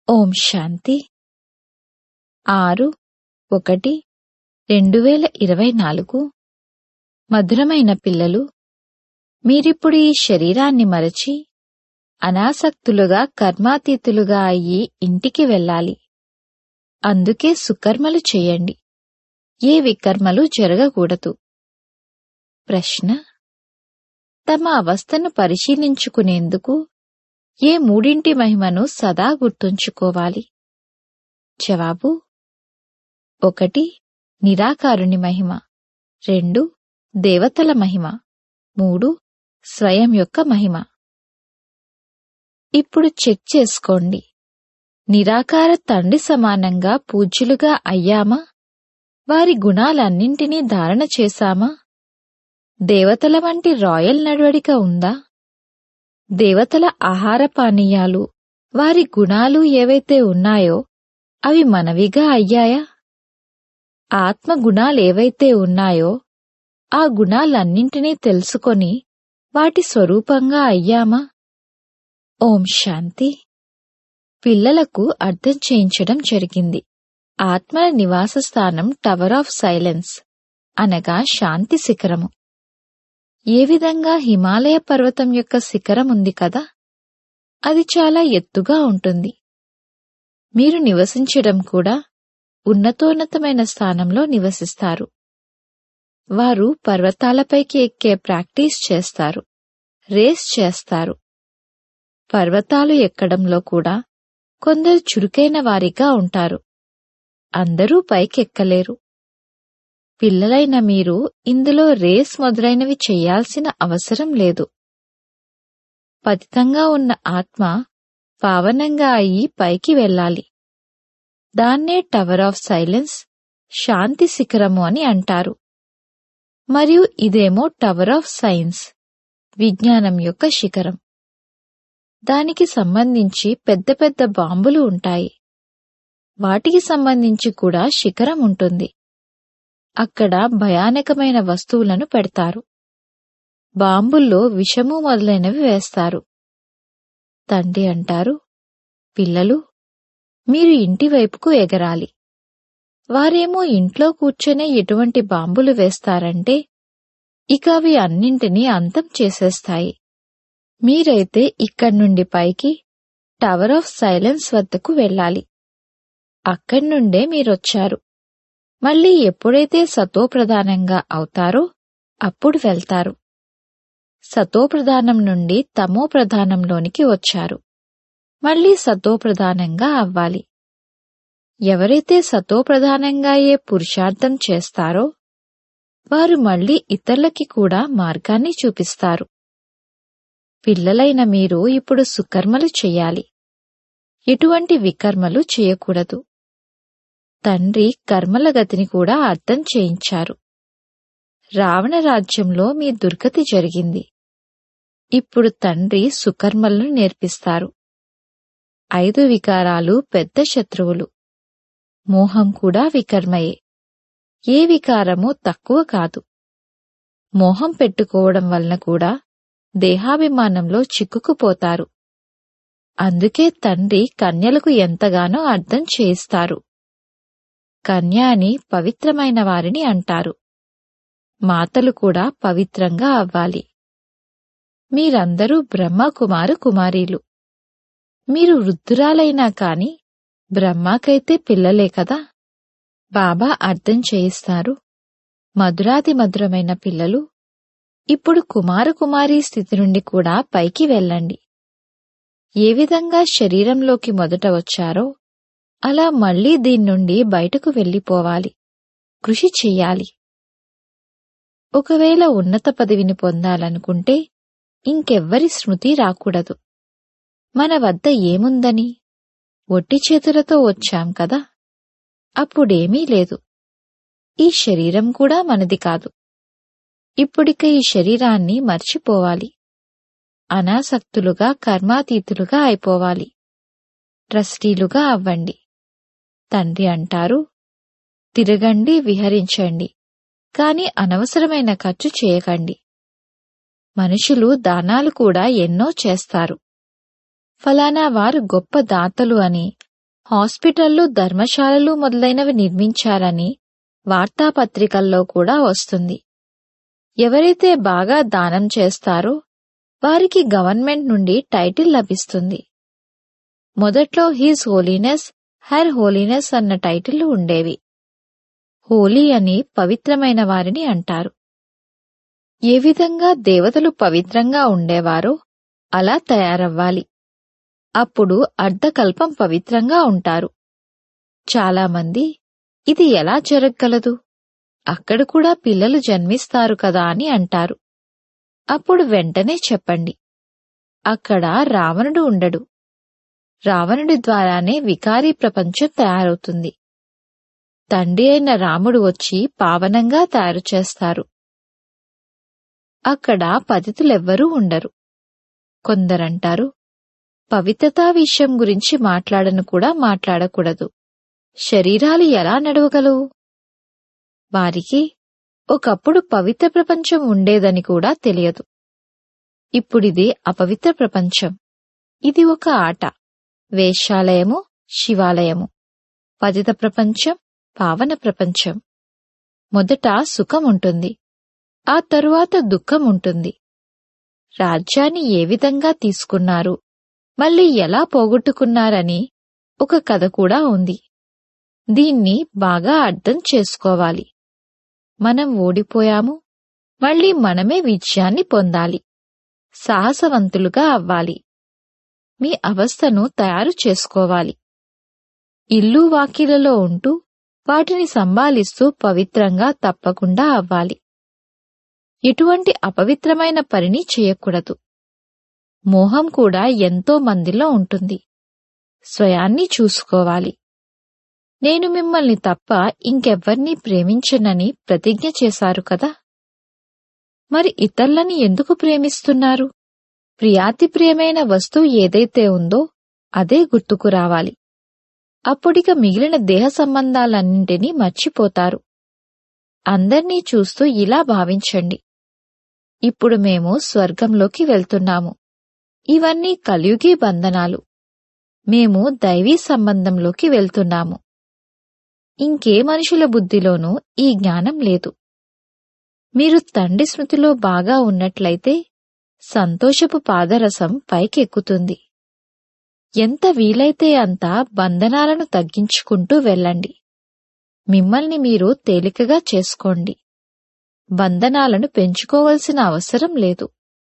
ఓం శాంతి ఆరు ఒకటి రెండు వేల ఇరవై నాలుగు మధురమైన పిల్లలు మీరిప్పుడు ఈ శరీరాన్ని మరచి అనాసక్తులుగా కర్మాతీతులుగా అయ్యి ఇంటికి వెళ్ళాలి అందుకే సుకర్మలు చేయండి ఏ వికర్మలు జరగకూడదు ప్రశ్న తమ అవస్థను పరిశీలించుకునేందుకు ఏ మూడింటి మహిమను సదా గుర్తుంచుకోవాలి జవాబు ఒకటి నిరాకారుని మహిమ రెండు దేవతల మహిమ మూడు స్వయం యొక్క మహిమ ఇప్పుడు చెక్ చేసుకోండి నిరాకార తండ్రి సమానంగా పూజ్యులుగా అయ్యామా వారి గుణాలన్నింటినీ ధారణ చేశామా దేవతల వంటి రాయల్ నడవడిక ఉందా దేవతల ఆహార పానీయాలు వారి గుణాలు ఏవైతే ఉన్నాయో అవి మనవిగా అయ్యాయా ఆత్మ గుణాలేవైతే ఉన్నాయో ఆ గుణాలన్నింటినీ తెలుసుకొని వాటి స్వరూపంగా అయ్యామా ఓం శాంతి పిల్లలకు అర్థం చేయించడం జరిగింది ఆత్మల నివాస స్థానం టవర్ ఆఫ్ సైలెన్స్ అనగా శాంతి శిఖరము ఏ విధంగా హిమాలయ పర్వతం యొక్క శిఖరం ఉంది కదా అది చాలా ఎత్తుగా ఉంటుంది మీరు నివసించడం కూడా ఉన్నతోన్నతమైన స్థానంలో నివసిస్తారు వారు పర్వతాలపైకి ఎక్కే ప్రాక్టీస్ చేస్తారు రేస్ చేస్తారు పర్వతాలు ఎక్కడంలో కూడా కొందరు చురుకైన వారిగా ఉంటారు అందరూ పైకెక్కలేరు పిల్లలైన మీరు ఇందులో రేస్ మొదలైనవి చెయ్యాల్సిన అవసరం లేదు పతితంగా ఉన్న ఆత్మ పావనంగా అయి పైకి వెళ్ళాలి దాన్నే టవర్ ఆఫ్ సైలెన్స్ శాంతి శిఖరము అని అంటారు మరియు ఇదేమో టవర్ ఆఫ్ సైన్స్ విజ్ఞానం యొక్క శిఖరం దానికి సంబంధించి పెద్ద పెద్ద బాంబులు ఉంటాయి వాటికి సంబంధించి కూడా శిఖరం ఉంటుంది అక్కడ భయానకమైన వస్తువులను పెడతారు బాంబుల్లో విషము మొదలైనవి వేస్తారు తండ్రి అంటారు పిల్లలు మీరు ఇంటి వైపుకు ఎగరాలి వారేమో ఇంట్లో కూర్చొనే ఎటువంటి బాంబులు వేస్తారంటే ఇక అవి అన్నింటినీ అంతం చేసేస్తాయి మీరైతే ఇక్కడి నుండి పైకి టవర్ ఆఫ్ సైలెన్స్ వద్దకు వెళ్ళాలి అక్కడి నుండే మీరొచ్చారు మళ్ళీ ఎప్పుడైతే సతోప్రధానంగా అవుతారో అప్పుడు వెళ్తారు సతోప్రధానం నుండి తమో ప్రధానంలోనికి వచ్చారు మళ్ళీ సతోప్రధానంగా అవ్వాలి ఎవరైతే సతోప్రధానంగా ఏ పురుషార్థం చేస్తారో వారు మళ్ళీ ఇతరులకి కూడా మార్గాన్ని చూపిస్తారు పిల్లలైన మీరు ఇప్పుడు సుకర్మలు చెయ్యాలి ఎటువంటి వికర్మలు చేయకూడదు తండ్రి కర్మల గతిని కూడా అర్థం చేయించారు రావణ రాజ్యంలో మీ దుర్గతి జరిగింది ఇప్పుడు తండ్రి సుకర్మలను నేర్పిస్తారు ఐదు వికారాలు పెద్ద శత్రువులు మోహం కూడా వికర్మయే ఏ వికారము తక్కువ కాదు మోహం పెట్టుకోవడం వలన కూడా దేహాభిమానంలో చిక్కుకుపోతారు అందుకే తండ్రి కన్యలకు ఎంతగానో అర్థం చేయిస్తారు కన్య అని పవిత్రమైన వారిని అంటారు మాతలు కూడా పవిత్రంగా అవ్వాలి మీరందరూ బ్రహ్మకుమారు కుమారీలు మీరు వృద్ధురాలైనా కాని బ్రహ్మాకైతే పిల్లలే కదా బాబా అర్థం చేయిస్తారు మధురాతి మధురమైన పిల్లలు ఇప్పుడు కుమార కుమారీ స్థితి నుండి కూడా పైకి వెళ్ళండి ఏ విధంగా శరీరంలోకి మొదట వచ్చారో అలా మళ్లీ దీని నుండి బయటకు వెళ్ళిపోవాలి కృషి చెయ్యాలి ఒకవేళ ఉన్నత పదవిని పొందాలనుకుంటే ఇంకెవ్వరి స్మృతి రాకూడదు మన వద్ద ఏముందని ఒట్టి చేతులతో వచ్చాం కదా అప్పుడేమీ లేదు ఈ శరీరం కూడా మనది కాదు ఇప్పుడిక ఈ శరీరాన్ని మర్చిపోవాలి అనాసక్తులుగా కర్మాతీతులుగా అయిపోవాలి ట్రస్టీలుగా అవ్వండి తండ్రి అంటారు తిరగండి విహరించండి కాని అనవసరమైన ఖర్చు చేయకండి మనుషులు దానాలు కూడా ఎన్నో చేస్తారు ఫలానా వారు గొప్ప దాతలు అని హాస్పిటళ్లు ధర్మశాలలు మొదలైనవి నిర్మించారని వార్తాపత్రికల్లో కూడా వస్తుంది ఎవరైతే బాగా దానం చేస్తారో వారికి గవర్నమెంట్ నుండి టైటిల్ లభిస్తుంది మొదట్లో హీజ్ హోలీనెస్ హర్ హోలీనెస్ అన్న టైటిల్ ఉండేవి హోలీ అని పవిత్రమైన వారిని అంటారు ఏ విధంగా దేవతలు పవిత్రంగా ఉండేవారో అలా తయారవ్వాలి అప్పుడు అర్ధకల్పం పవిత్రంగా ఉంటారు చాలామంది ఇది ఎలా జరగగలదు అక్కడ కూడా పిల్లలు జన్మిస్తారు కదా అని అంటారు అప్పుడు వెంటనే చెప్పండి అక్కడ రావణుడు ఉండడు రావణుడి ద్వారానే వికారీ ప్రపంచం తయారవుతుంది తండ్రి అయిన రాముడు వచ్చి పావనంగా తయారు చేస్తారు అక్కడ పతితులెవ్వరూ ఉండరు కొందరంటారు పవిత్రతా విషయం గురించి మాట్లాడను కూడా మాట్లాడకూడదు శరీరాలు ఎలా నడవగలవు వారికి ఒకప్పుడు పవిత్ర ప్రపంచం ఉండేదని కూడా తెలియదు ఇప్పుడిది అపవిత్ర ప్రపంచం ఇది ఒక ఆట వేశ్యాలయము శివాలయము పతిత ప్రపంచం పావన ప్రపంచం మొదట సుఖం ఉంటుంది ఆ తరువాత దుఃఖం ఉంటుంది రాజ్యాన్ని ఏ విధంగా తీసుకున్నారు మళ్ళీ ఎలా పోగొట్టుకున్నారని ఒక కథ కూడా ఉంది దీన్ని బాగా అర్థం చేసుకోవాలి మనం ఓడిపోయాము మళ్ళీ మనమే విజయాన్ని పొందాలి సాహసవంతులుగా అవ్వాలి మీ అవస్థను తయారు చేసుకోవాలి ఇల్లు వాకిలలో ఉంటూ వాటిని సంభాలిస్తూ పవిత్రంగా తప్పకుండా అవ్వాలి ఎటువంటి అపవిత్రమైన పనిని చేయకూడదు మోహం కూడా ఎంతో మందిలో ఉంటుంది స్వయాన్ని చూసుకోవాలి నేను మిమ్మల్ని తప్ప ఇంకెవ్వర్నీ ప్రేమించనని ప్రతిజ్ఞ చేశారు కదా మరి ఇతరులని ఎందుకు ప్రేమిస్తున్నారు ప్రియాతి ప్రియమైన వస్తువు ఏదైతే ఉందో అదే గుర్తుకు రావాలి అప్పుడిక మిగిలిన దేహ సంబంధాలన్నింటినీ మర్చిపోతారు అందర్నీ చూస్తూ ఇలా భావించండి ఇప్పుడు మేము స్వర్గంలోకి వెళ్తున్నాము ఇవన్నీ కలియుగి బంధనాలు మేము దైవీ సంబంధంలోకి వెళ్తున్నాము ఇంకే మనుషుల బుద్ధిలోనూ ఈ జ్ఞానం లేదు మీరు తండ్రి స్మృతిలో బాగా ఉన్నట్లయితే సంతోషపు పాదరసం పైకెక్కుతుంది ఎంత వీలైతే అంత బంధనాలను తగ్గించుకుంటూ వెళ్ళండి మిమ్మల్ని మీరు తేలికగా చేసుకోండి బంధనాలను పెంచుకోవలసిన అవసరం లేదు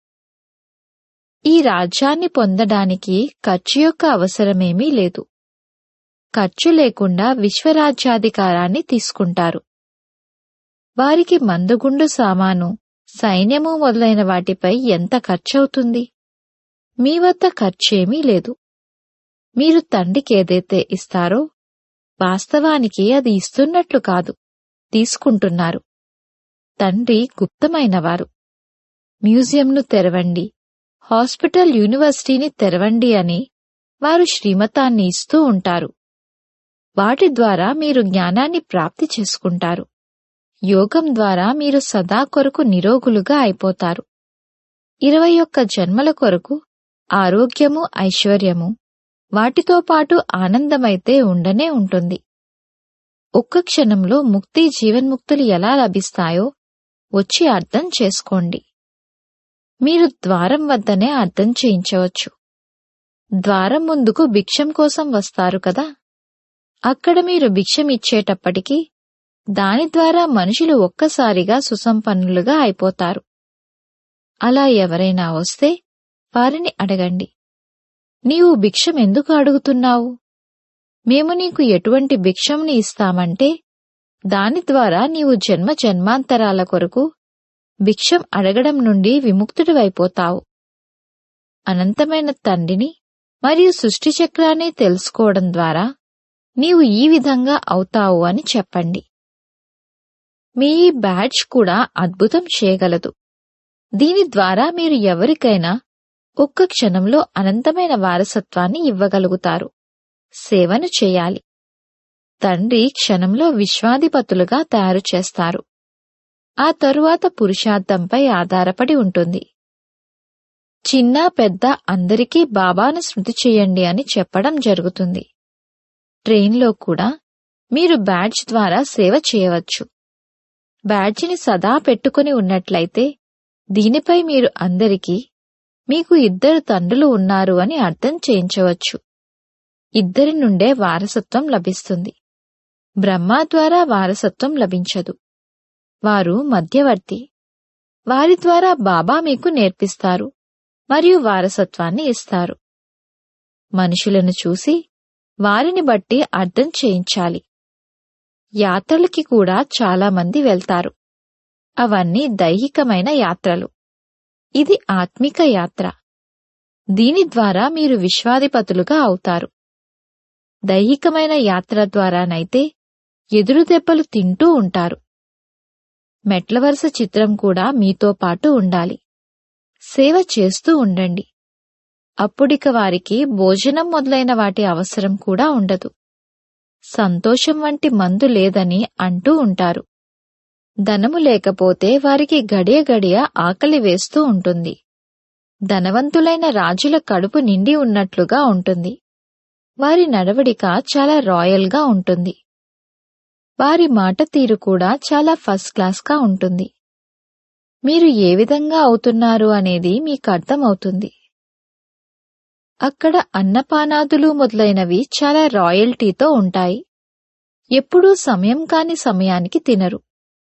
ఈ రాజ్యాన్ని పొందడానికి ఖర్చు యొక్క అవసరమేమీ లేదు ఖర్చు లేకుండా విశ్వరాజ్యాధికారాన్ని తీసుకుంటారు వారికి మందుగుండు సామాను సైన్యము మొదలైన వాటిపై ఎంత ఖర్చవుతుంది మీ వద్ద ఖర్చేమీ లేదు మీరు తండ్రికి ఏదైతే ఇస్తారో వాస్తవానికి అది ఇస్తున్నట్లు కాదు తీసుకుంటున్నారు తండ్రి గుప్తమైనవారు మ్యూజియంను తెరవండి హాస్పిటల్ యూనివర్సిటీని తెరవండి అని వారు శ్రీమతాన్ని ఇస్తూ ఉంటారు వాటి ద్వారా మీరు జ్ఞానాన్ని ప్రాప్తి చేసుకుంటారు యోగం ద్వారా మీరు సదా కొరకు నిరోగులుగా అయిపోతారు ఇరవై ఒక్క జన్మల కొరకు ఆరోగ్యము ఐశ్వర్యము వాటితో పాటు ఆనందమైతే ఉండనే ఉంటుంది ఒక్క క్షణంలో ముక్తి జీవన్ముక్తులు ఎలా లభిస్తాయో వచ్చి అర్థం చేసుకోండి మీరు ద్వారం వద్దనే అర్థం చేయించవచ్చు ద్వారం ముందుకు భిక్షం కోసం వస్తారు కదా అక్కడ మీరు భిక్షం ఇచ్చేటప్పటికీ దాని ద్వారా మనుషులు ఒక్కసారిగా సుసంపన్నులుగా అయిపోతారు అలా ఎవరైనా వస్తే వారిని అడగండి నీవు భిక్షం ఎందుకు అడుగుతున్నావు మేము నీకు ఎటువంటి భిక్షంని ఇస్తామంటే దాని ద్వారా నీవు జన్మ జన్మాంతరాల కొరకు భిక్షం అడగడం నుండి విముక్తుడివైపోతావు అనంతమైన తండ్రిని మరియు సృష్టి చక్రాన్ని తెలుసుకోవడం ద్వారా నీవు ఈ విధంగా అవుతావు అని చెప్పండి మీ ఈ బ్యాడ్జ్ కూడా అద్భుతం చేయగలదు దీని ద్వారా మీరు ఎవరికైనా ఒక్క క్షణంలో అనంతమైన వారసత్వాన్ని ఇవ్వగలుగుతారు సేవను చేయాలి తండ్రి క్షణంలో విశ్వాధిపతులుగా తయారు చేస్తారు ఆ తరువాత పురుషార్థంపై ఆధారపడి ఉంటుంది చిన్న పెద్ద అందరికీ బాబాను స్మృతి చేయండి అని చెప్పడం జరుగుతుంది ట్రైన్లో కూడా మీరు బ్యాడ్జ్ ద్వారా సేవ చేయవచ్చు బ్యాడ్జిని సదా పెట్టుకుని ఉన్నట్లయితే దీనిపై మీరు అందరికీ మీకు ఇద్దరు తండ్రులు ఉన్నారు అని అర్థం చేయించవచ్చు ఇద్దరి నుండే వారసత్వం లభిస్తుంది బ్రహ్మ ద్వారా వారసత్వం లభించదు వారు మధ్యవర్తి వారి ద్వారా బాబా మీకు నేర్పిస్తారు మరియు వారసత్వాన్ని ఇస్తారు మనుషులను చూసి వారిని బట్టి అర్థం చేయించాలి యాత్రలకి కూడా చాలా మంది వెళ్తారు అవన్నీ దైహికమైన యాత్రలు ఇది ఆత్మిక యాత్ర దీని ద్వారా మీరు విశ్వాధిపతులుగా అవుతారు దైహికమైన యాత్ర ద్వారానైతే ఎదురు దెబ్బలు తింటూ ఉంటారు మెట్ల వరుస చిత్రం కూడా మీతో పాటు ఉండాలి సేవ చేస్తూ ఉండండి అప్పుడిక వారికి భోజనం మొదలైన వాటి అవసరం కూడా ఉండదు సంతోషం వంటి మందు లేదని అంటూ ఉంటారు ధనము లేకపోతే వారికి గడియ గడియ ఆకలి వేస్తూ ఉంటుంది ధనవంతులైన రాజుల కడుపు నిండి ఉన్నట్లుగా ఉంటుంది వారి నడవడిక చాలా రాయల్గా ఉంటుంది వారి మాట తీరు కూడా చాలా ఫస్ట్ క్లాస్గా ఉంటుంది మీరు ఏ విధంగా అవుతున్నారు అనేది మీకు అర్థమవుతుంది అక్కడ అన్నపానాదులు మొదలైనవి చాలా రాయల్టీతో ఉంటాయి ఎప్పుడూ సమయం కాని సమయానికి తినరు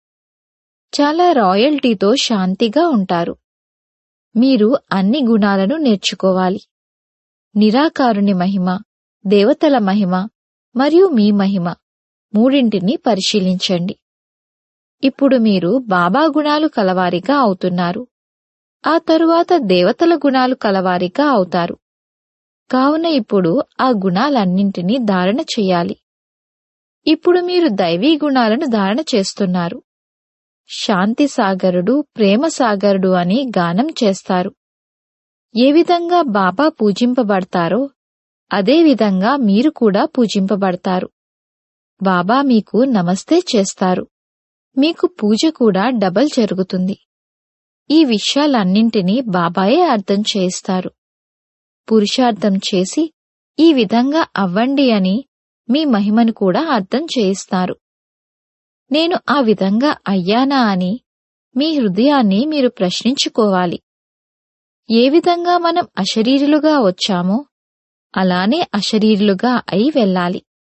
చాలా రాయల్టీతో శాంతిగా ఉంటారు మీరు అన్ని గుణాలను నేర్చుకోవాలి నిరాకారుని మహిమ దేవతల మహిమ మరియు మీ మహిమ మూడింటిని పరిశీలించండి ఇప్పుడు మీరు బాబా గుణాలు కలవారిగా అవుతున్నారు ఆ తరువాత దేవతల గుణాలు కలవారిగా అవుతారు కావున ఇప్పుడు ఆ గుణాలన్నింటినీ ధారణ చెయ్యాలి ఇప్పుడు మీరు దైవీ గుణాలను ధారణ చేస్తున్నారు శాంతి సాగరుడు ప్రేమ సాగరుడు అని గానం చేస్తారు ఏ విధంగా బాబా పూజింపబడతారో అదే విధంగా మీరు కూడా పూజింపబడతారు బాబా మీకు నమస్తే చేస్తారు మీకు పూజ కూడా డబల్ జరుగుతుంది ఈ విషయాలన్నింటినీ బాబాయే అర్థం చేయిస్తారు పురుషార్థం చేసి ఈ విధంగా అవ్వండి అని మీ మహిమను కూడా అర్థం చేయిస్తారు నేను ఆ విధంగా అయ్యానా అని మీ హృదయాన్ని మీరు ప్రశ్నించుకోవాలి ఏ విధంగా మనం అశరీరులుగా వచ్చామో అలానే అశరీరులుగా అయి వెళ్ళాలి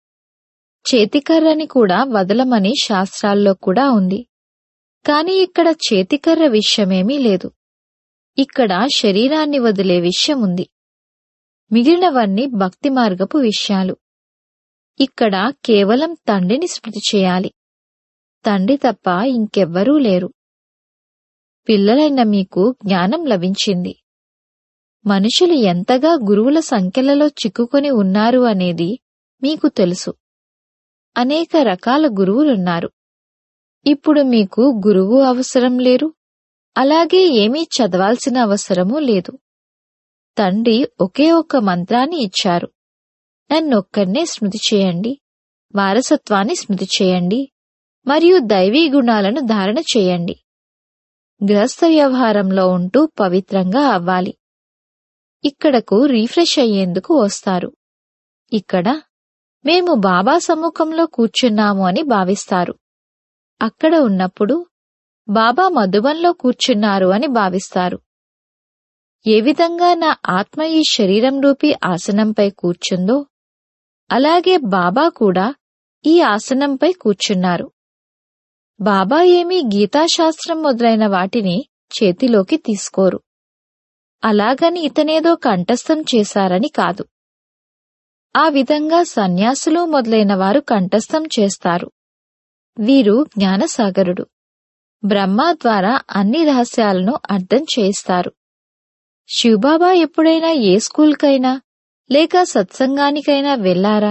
చేతికర్రని కూడా వదలమని శాస్త్రాల్లో కూడా ఉంది కాని ఇక్కడ చేతికర్ర విషయమేమీ లేదు ఇక్కడ శరీరాన్ని వదిలే విషయం ఉంది మిగిలినవన్నీ భక్తి మార్గపు విషయాలు ఇక్కడ కేవలం తండ్రిని స్మృతి చేయాలి తండ్రి తప్ప ఇంకెవ్వరూ లేరు పిల్లలైన మీకు జ్ఞానం లభించింది మనుషులు ఎంతగా గురువుల సంఖ్యలలో చిక్కుకొని ఉన్నారు అనేది మీకు తెలుసు అనేక రకాల గురువులున్నారు ఇప్పుడు మీకు గురువు అవసరం లేరు అలాగే ఏమీ చదవాల్సిన అవసరమూ లేదు తండ్రి ఒకే ఒక్క మంత్రాన్ని ఇచ్చారు నన్నొక్కర్నే స్మృతి చేయండి వారసత్వాన్ని స్మృతి చేయండి మరియు దైవీ గుణాలను ధారణ చేయండి గృహస్థ వ్యవహారంలో ఉంటూ పవిత్రంగా అవ్వాలి ఇక్కడకు రీఫ్రెష్ అయ్యేందుకు వస్తారు ఇక్కడ మేము బాబా సమ్ముఖంలో కూర్చున్నాము అని భావిస్తారు అక్కడ ఉన్నప్పుడు బాబా మధుబన్లో కూర్చున్నారు అని భావిస్తారు ఏ విధంగా నా ఆత్మ ఈ శరీరం రూపీ ఆసనంపై కూర్చుందో అలాగే బాబా కూడా ఈ ఆసనంపై కూర్చున్నారు బాబా ఏమీ గీతాశాస్త్రం మొదలైన వాటిని చేతిలోకి తీసుకోరు అలాగని ఇతనేదో కంఠస్థం చేశారని కాదు ఆ విధంగా సన్యాసులు మొదలైన వారు కంఠస్థం చేస్తారు వీరు జ్ఞానసాగరుడు బ్రహ్మ ద్వారా అన్ని రహస్యాలను అర్థం చేయిస్తారు శివబాబా ఎప్పుడైనా ఏ స్కూల్కైనా లేక సత్సంగానికైనా వెళ్లారా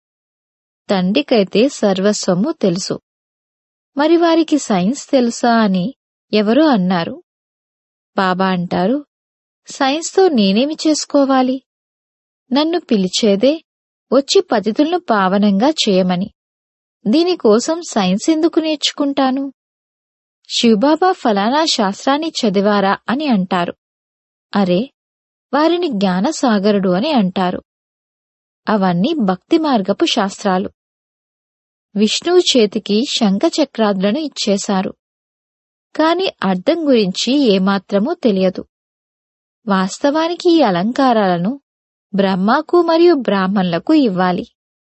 తండ్రికైతే సర్వస్వము తెలుసు మరి వారికి సైన్స్ తెలుసా అని ఎవరో అన్నారు బాబా అంటారు సైన్స్తో నేనేమి చేసుకోవాలి నన్ను పిలిచేదే వచ్చి పతితులను పావనంగా చేయమని దీనికోసం సైన్స్ ఎందుకు నేర్చుకుంటాను శివబాబా ఫలానా శాస్త్రాన్ని చదివారా అని అంటారు అరే వారిని జ్ఞానసాగరుడు అని అంటారు అవన్నీ భక్తి మార్గపు శాస్త్రాలు విష్ణువు చేతికి శంఖచక్రాదులను ఇచ్చేశారు కాని అర్థం గురించి ఏమాత్రమూ తెలియదు వాస్తవానికి ఈ అలంకారాలను బ్రహ్మకు మరియు బ్రాహ్మణులకు ఇవ్వాలి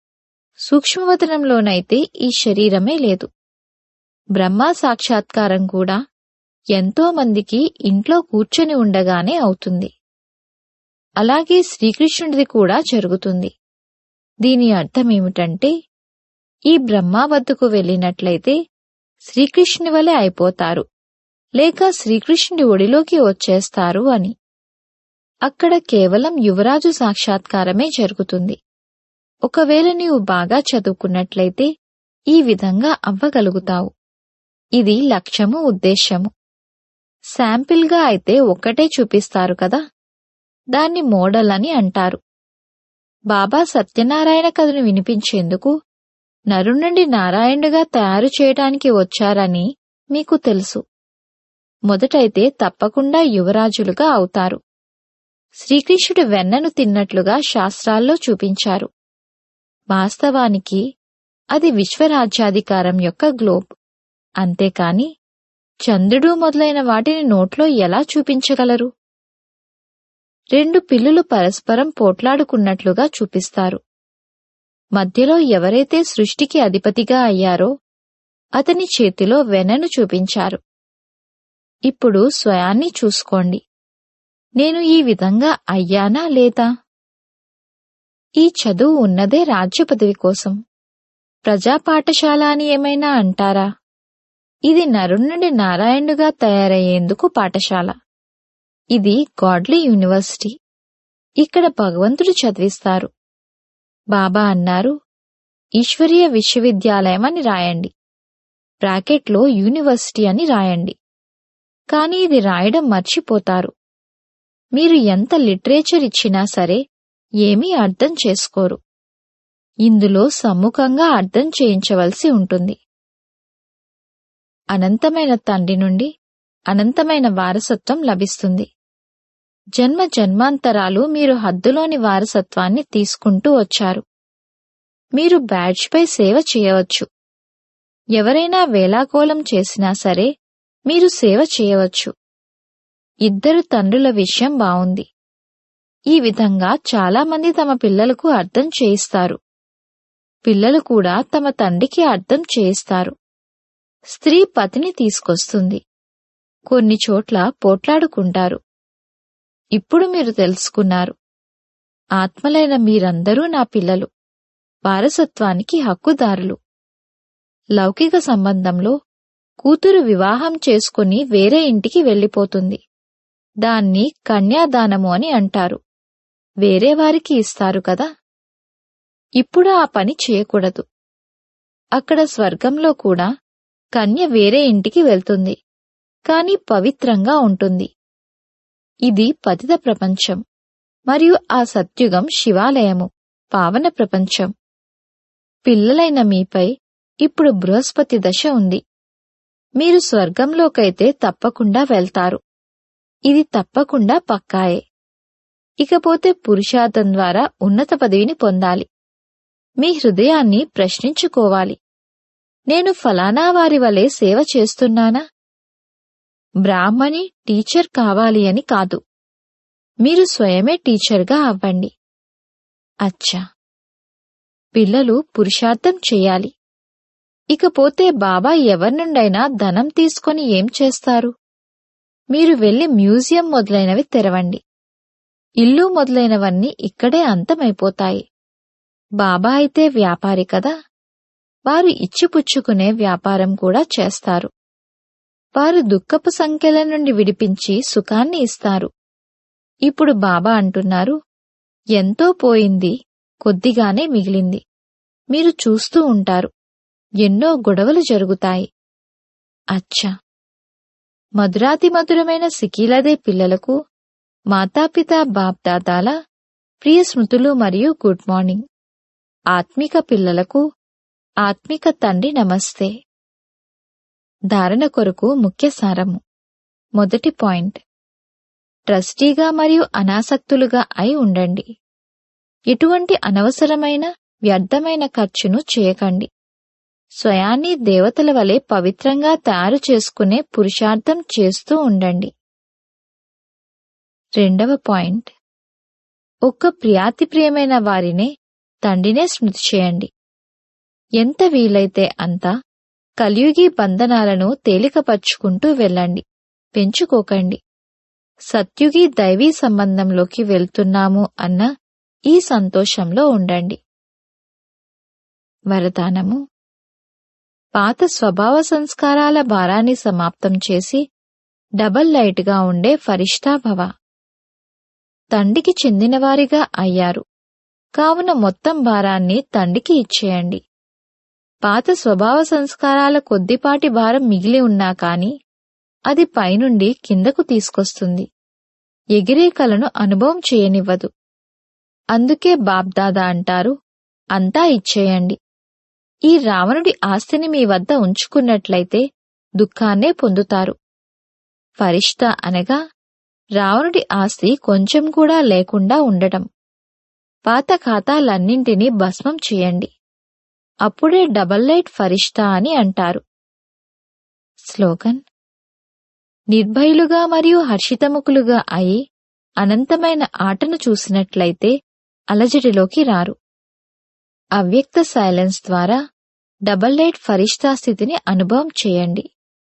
సూక్ష్మవతనంలోనైతే ఈ శరీరమే లేదు బ్రహ్మ సాక్షాత్కారం కూడా ఎంతో మందికి ఇంట్లో కూర్చొని ఉండగానే అవుతుంది అలాగే శ్రీకృష్ణుడిది కూడా జరుగుతుంది దీని అర్థమేమిటంటే ఈ బ్రహ్మ వద్దకు వెళ్ళినట్లయితే శ్రీకృష్ణుని వలె అయిపోతారు లేక శ్రీకృష్ణుడి ఒడిలోకి వచ్చేస్తారు అని అక్కడ కేవలం యువరాజు సాక్షాత్కారమే జరుగుతుంది ఒకవేళ నీవు బాగా చదువుకున్నట్లయితే ఈ విధంగా అవ్వగలుగుతావు ఇది లక్ష్యము ఉద్దేశ్యము శాంపిల్గా అయితే ఒక్కటే చూపిస్తారు కదా దాన్ని మోడల్ అని అంటారు బాబా సత్యనారాయణ కథను వినిపించేందుకు నరు నుండి నారాయణుడిగా తయారు చేయటానికి వచ్చారని మీకు తెలుసు మొదటైతే తప్పకుండా యువరాజులుగా అవుతారు శ్రీకృష్ణుడు వెన్నను తిన్నట్లుగా శాస్త్రాల్లో చూపించారు వాస్తవానికి అది విశ్వరాజ్యాధికారం యొక్క గ్లోబ్ అంతేకాని చంద్రుడు మొదలైన వాటిని నోట్లో ఎలా చూపించగలరు రెండు పిల్లులు పరస్పరం పోట్లాడుకున్నట్లుగా చూపిస్తారు మధ్యలో ఎవరైతే సృష్టికి అధిపతిగా అయ్యారో అతని చేతిలో వెనను చూపించారు ఇప్పుడు స్వయాన్ని చూసుకోండి నేను ఈ విధంగా అయ్యానా లేదా ఈ చదువు ఉన్నదే రాజ్య పదవి కోసం ప్రజా పాఠశాల అని ఏమైనా అంటారా ఇది నరుణ్ణుడి నారాయణుగా తయారయ్యేందుకు పాఠశాల ఇది గాడ్లీ యూనివర్సిటీ ఇక్కడ భగవంతుడు చదివిస్తారు బాబా అన్నారు ఈశ్వరీయ విశ్వవిద్యాలయం అని రాయండి బ్రాకెట్లో యూనివర్సిటీ అని రాయండి కానీ ఇది రాయడం మర్చిపోతారు మీరు ఎంత లిటరేచర్ ఇచ్చినా సరే ఏమీ అర్థం చేసుకోరు ఇందులో సమ్ముఖంగా అర్థం చేయించవలసి ఉంటుంది అనంతమైన తండ్రి నుండి అనంతమైన వారసత్వం లభిస్తుంది జన్మ జన్మాంతరాలు మీరు హద్దులోని వారసత్వాన్ని తీసుకుంటూ వచ్చారు మీరు బ్యాడ్జ్పై సేవ చేయవచ్చు ఎవరైనా వేలాకోలం చేసినా సరే మీరు సేవ చేయవచ్చు ఇద్దరు తండ్రుల విషయం బావుంది ఈ విధంగా చాలామంది తమ పిల్లలకు అర్థం చేయిస్తారు పిల్లలు కూడా తమ తండ్రికి అర్థం చేయిస్తారు స్త్రీ పతిని తీసుకొస్తుంది కొన్ని చోట్ల పోట్లాడుకుంటారు ఇప్పుడు మీరు తెలుసుకున్నారు ఆత్మలైన మీరందరూ నా పిల్లలు వారసత్వానికి హక్కుదారులు లౌకిక సంబంధంలో కూతురు వివాహం చేసుకుని వేరే ఇంటికి వెళ్ళిపోతుంది దాన్ని కన్యాదానము అని అంటారు వేరే వారికి ఇస్తారు కదా ఇప్పుడు ఆ పని చేయకూడదు అక్కడ స్వర్గంలో కూడా కన్య వేరే ఇంటికి వెళ్తుంది కాని పవిత్రంగా ఉంటుంది ఇది పతిత ప్రపంచం మరియు ఆ సత్యుగం శివాలయము పావన ప్రపంచం పిల్లలైన మీపై ఇప్పుడు బృహస్పతి దశ ఉంది మీరు స్వర్గంలోకైతే తప్పకుండా వెళ్తారు ఇది తప్పకుండా పక్కాయే ఇకపోతే పురుషార్థం ద్వారా ఉన్నత పదవిని పొందాలి మీ హృదయాన్ని ప్రశ్నించుకోవాలి నేను ఫలానా వారి వలె సేవ చేస్తున్నానా బ్రాహ్మణి టీచర్ కావాలి అని కాదు మీరు స్వయమే టీచర్గా అవ్వండి అచ్చా పిల్లలు పురుషార్థం చేయాలి ఇకపోతే బాబా ఎవరి నుండైనా ధనం తీసుకొని ఏం చేస్తారు మీరు వెళ్లి మ్యూజియం మొదలైనవి తెరవండి ఇల్లు మొదలైనవన్నీ ఇక్కడే అంతమైపోతాయి బాబా అయితే వ్యాపారి కదా వారు ఇచ్చిపుచ్చుకునే వ్యాపారం కూడా చేస్తారు వారు దుఃఖపు సంఖ్యల నుండి విడిపించి సుఖాన్ని ఇస్తారు ఇప్పుడు బాబా అంటున్నారు ఎంతో పోయింది కొద్దిగానే మిగిలింది మీరు చూస్తూ ఉంటారు ఎన్నో గొడవలు జరుగుతాయి అచ్చా మధురాతి మధురమైన సికీలదే పిల్లలకు మాతాపిత బాప్దాదాల ప్రియ స్మృతులు మరియు గుడ్ మార్నింగ్ ఆత్మిక పిల్లలకు ఆత్మిక తండ్రి నమస్తే ధారణ కొరకు ముఖ్య సారము మొదటి పాయింట్ ట్రస్టీగా మరియు అనాసక్తులుగా అయి ఉండండి ఎటువంటి అనవసరమైన వ్యర్థమైన ఖర్చును చేయకండి స్వయాన్ని దేవతల వలె పవిత్రంగా తయారు చేసుకునే పురుషార్థం చేస్తూ ఉండండి రెండవ పాయింట్ ఒక్క ప్రియాతి ప్రియమైన వారినే తండ్రినే స్మృతి చేయండి ఎంత వీలైతే అంత కలియుగి బంధనాలను తేలికపరుచుకుంటూ వెళ్ళండి పెంచుకోకండి సత్యుగి దైవీ సంబంధంలోకి వెళ్తున్నాము అన్న ఈ సంతోషంలో ఉండండి వరదానము పాత స్వభావ సంస్కారాల భారాన్ని సమాప్తం చేసి డబల్ లైట్గా ఉండే ఫరిష్టాభవ తండ్రికి చెందినవారిగా అయ్యారు కావున మొత్తం భారాన్ని తండ్రికి ఇచ్చేయండి పాత స్వభావ సంస్కారాల కొద్దిపాటి భారం మిగిలి ఉన్నా కాని అది పైనుండి కిందకు తీసుకొస్తుంది ఎగిరే కలను అనుభవం చేయనివ్వదు అందుకే బాబ్దాదా అంటారు అంతా ఇచ్చేయండి ఈ రావణుడి ఆస్తిని మీ వద్ద ఉంచుకున్నట్లయితే దుఃఖాన్నే పొందుతారు ఫరిష్ట అనగా రావణుడి ఆస్తి కొంచెం కూడా లేకుండా ఉండటం పాత ఖాతాలన్నింటినీ భస్మం చేయండి అప్పుడే డబల్ లైట్ ఫరిష్ట అని అంటారు స్లోగన్ నిర్భయులుగా మరియు హర్షితముఖులుగా అయి అనంతమైన ఆటను చూసినట్లయితే అలజడిలోకి రారు అవ్యక్త సైలెన్స్ ద్వారా డబల్ లైట్ ఫరిష్తా స్థితిని అనుభవం చేయండి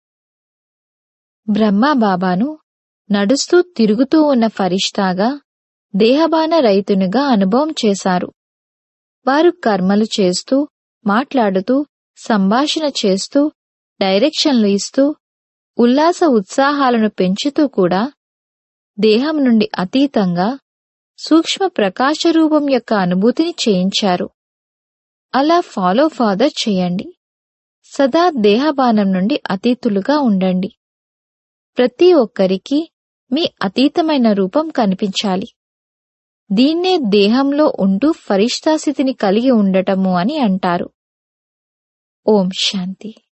బ్రహ్మా బాబాను నడుస్తూ తిరుగుతూ ఉన్న ఫరిష్టాగా దేహబాన రైతునిగా అనుభవం చేశారు వారు కర్మలు చేస్తూ మాట్లాడుతూ సంభాషణ చేస్తూ డైరెక్షన్లు ఇస్తూ ఉల్లాస ఉత్సాహాలను పెంచుతూ కూడా దేహం నుండి అతీతంగా సూక్ష్మ ప్రకాశరూపం యొక్క అనుభూతిని చేయించారు అలా ఫాలో ఫాదర్ చేయండి సదా దేహబానం నుండి అతీతులుగా ఉండండి ప్రతి ఒక్కరికి మీ అతీతమైన రూపం కనిపించాలి దీన్నే దేహంలో ఉంటూ ఫరిష్టాస్థితిని కలిగి ఉండటము అని అంటారు ఓం శాంతి